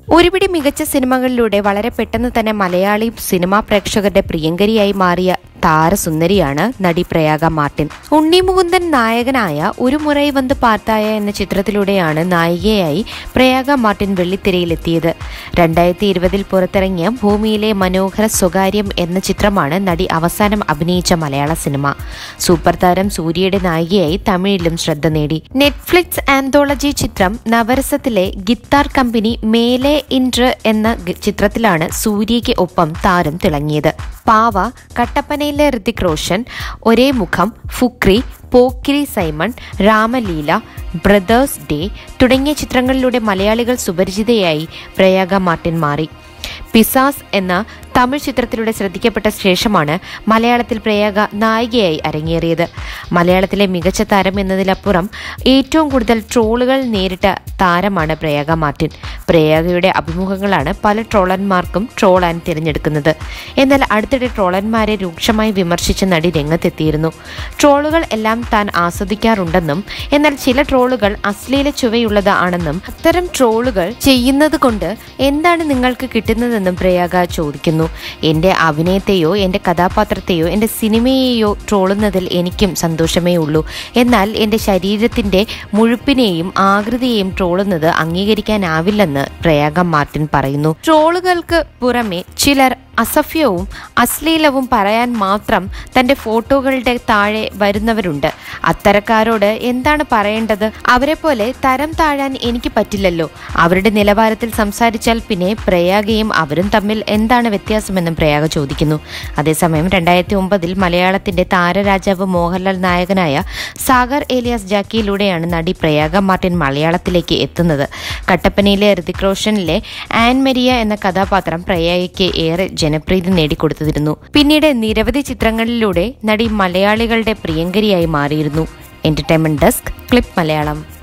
ഒരുപിടി മികച്ച സിനിമകളിലൂടെ വളരെ പെട്ടെന്ന് തന്നെ മലയാളി സിനിമാ പ്രേക്ഷകരുടെ പ്രിയങ്കരിയായി മാറിയ താരസുന്ദരിയാണ് നടി പ്രയാഗ മാർട്ടിൻ ഉണ്ണി മുകുന്ദൻ നായകനായ ഒരു മുറൈ വന്ന് പാർത്തായ എന്ന ചിത്രത്തിലൂടെയാണ് നായികയായി പ്രയാഗ മാർട്ടിൻ വെള്ളിത്തിരയിലെത്തിയത് രണ്ടായിരത്തി ഇരുപതിൽ പുറത്തിറങ്ങിയ ഭൂമിയിലെ മനോഹര സ്വകാര്യം എന്ന ചിത്രമാണ് നടി അവസാനം അഭിനയിച്ച മലയാള സിനിമ സൂപ്പർ താരം സൂര്യയുടെ നായികയായി തമിഴിലും ശ്രദ്ധ നേടി നെറ്റ്ഫ്ലിക്സ് ആന്തോളജി ചിത്രം നവരസത്തിലെ ഗിത്താർ കമ്പനി മേലെ ഇൻട്ര എന്ന ഗ- ചിത്രത്തിലാണ് സൂര്യയ്ക്ക് ഒപ്പം താരം തിളങ്ങിയത് പാവ കട്ടപ്പനയിലെ Hrithik Roshan Ore Mukham Fukri Pokkiri Simon Ramaleela brothers day തുടങ്ങിയ ചിത്രങ്ങളിലൂടെ മലയാളികൾ സുപരിചിതയായി പ്രയാഗ മാർട്ടിൻ മാറി പിസാസ് എന്ന തമിഴ് ചിത്രത്തിലൂടെ ശ്രദ്ധിക്കപ്പെട്ട ശേഷമാണ് മലയാളത്തിൽ പ്രയാഗ നായികയായി അരങ്ങേറിയത് മലയാളത്തിലെ മികച്ച താരം എന്നതിലപ്പുറം ഏറ്റവും കൂടുതൽ ട്രോളുകൾ നേരിട്ട താരമാണ് പ്രയാഗ മാർട്ടിൻ പ്രയാഗയുടെ അഭിമുഖങ്ങളാണ് പല ട്രോളന്മാർക്കും ട്രോളാൻ തിരഞ്ഞെടുക്കുന്നത് എന്നാൽ അടുത്തിടെ ട്രോളന്മാരെ രൂക്ഷമായി വിമർശിച്ച നടി രംഗത്തെത്തിയിരുന്നു ട്രോളുകൾ എല്ലാം താൻ ആസ്വദിക്കാറുണ്ടെന്നും എന്നാൽ ചില ട്രോളുകൾ അശ്ലീല ചുവയുള്ളത് ആണെന്നും അത്തരം ട്രോളുകൾ ചെയ്യുന്നത് കൊണ്ട് എന്താണ് നിങ്ങൾക്ക് കിട്ടുന്നതെന്നും പ്രയാഗ ചോദിക്കുന്നു എന്റെ അഭിനയത്തെയോ എന്റെ കഥാപാത്രത്തെയോ എന്റെ സിനിമയെയോ ട്രോളുന്നതിൽ എനിക്കും സന്തോഷമേ ഉള്ളൂ എന്നാൽ എന്റെ ശരീരത്തിന്റെ മുഴുപ്പിനെയും ആകൃതിയെയും ട്രോളുന്നത് അംഗീകരിക്കാനാവില്ലെന്ന് പ്രയാഗ മാർട്ടിൻ പറയുന്നു ട്രോളുകൾക്ക് പുറമെ ചിലർ അസഭ്യവും അശ്ലീലവും പറയാൻ മാത്രം തന്റെ ഫോട്ടോകളുടെ താഴെ വരുന്നവരുണ്ട് അത്തരക്കാരോട് എന്താണ് പറയേണ്ടത് അവരെ പോലെ തരം താഴാൻ എനിക്ക് പറ്റില്ലല്ലോ അവരുടെ നിലവാരത്തിൽ സംസാരിച്ചാൽ പിന്നെ പ്രയാഗയും അവരും തമ്മിൽ എന്താണ് വ്യത്യാസമെന്നും പ്രയാഗ ചോദിക്കുന്നു അതേസമയം രണ്ടായിരത്തി ഒമ്പതിൽ മലയാളത്തിന്റെ താരരാജാവ് മോഹൻലാൽ നായകനായ സാഗർ ഏലിയാസ് ജാക്കിയിലൂടെയാണ് നടി പ്രയാഗ മാർട്ടിൻ മലയാളത്തിലേക്ക് എത്തുന്നത് കട്ടപ്പനയിലെ ഋതിക് റോഷനിലെ ആൻ മരിയ എന്ന കഥാപാത്രം പ്രയാഗയ്ക്ക് ഏറെ ജനപ്രീതി നേടിക്കൊടുത്തിരുന്നു പിന്നീട് നിരവധി ചിത്രങ്ങളിലൂടെ നടി മലയാളികളുടെ പ്രിയങ്കരിയായി മാറിയിരുന്നു എന്റർടൈൻമെന്റ് ഡെസ്ക് ക്ലിപ്പ് മലയാളം